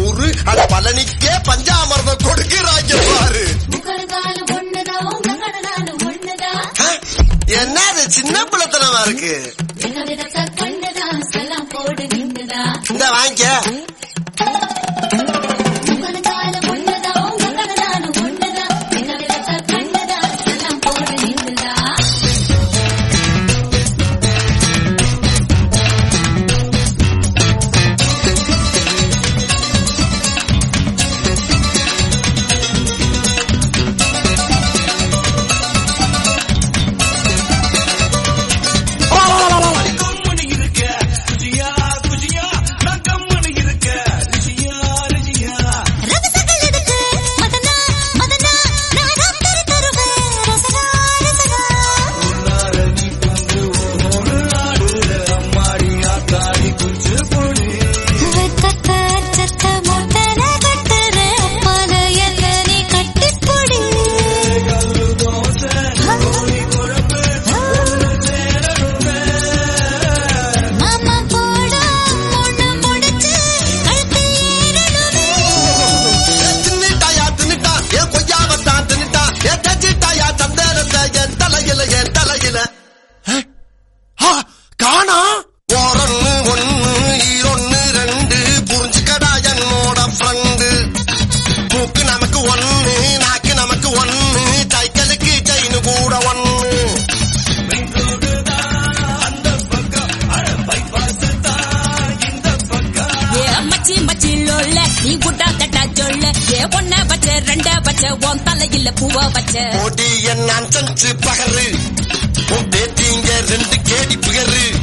ஊரு அட பழனிக்கே பஞ்சாமிர்தம் கொடுக்கிறாங்க பாரு முகர்கால ஒண்ணுதான் உங்க கடலான ஒண்ணுதான் ஆ, என்ன அது சின்ன பிள்ளைத்தனமா இருக்கு எங்க விதத்தை கண்டுதான் செல்லாம் போடு நின்றுதான் இந்த வாங்கிக்க முகர்கால ஒண்ணுதான் உங்க கடலான ஒண்ணுதான் எங்க விதத்தை கண்டுதான் செல்லாம் போடு நின்றுதான் ரகசங்கள் எதுக்கு மதனா மதனா நான் டாக்டர் தருவேன் ரசனா ரசனா வெத்தத்த சத்த மொட்டன கட்டுற அப்பால என்ன நீ கட்டிப்பொடி மாமா போடா பொண்ணு முடிச்சு கழுத்து ஏறணுமே தின்னுட்டாயா தின்னுட்டா என் கொய்யாவத்தான் தின்னுட்டா என் கச்சிட்டாயா சந்தேகத்தை என் தலையில என் தலையில ஆ, ஆ, காணா ஓரொன்னு ஒன்னு ஈரொன்னு ரெண்டு புரிஞ்சுக்கடா என்னோட ஃப்ரெண்டு மூக்கு நமக்கு ஒன்னு நாக்கு நமக்கு ஒன்னு சைக்கிளுக்கு செயின் கூட ஒன்னு ஏ மச்சி மச்சி லோல்ல நீ குட்டா தட்டா சொல்ல ஏ பொண்ண வச்ச ரெண்ட வச்ச உன் தலையில பூவ வச்ச போட்டி என் அஞ்சு பகரு உன் பேத்திங்க ரெண்டு கேடி பிகரு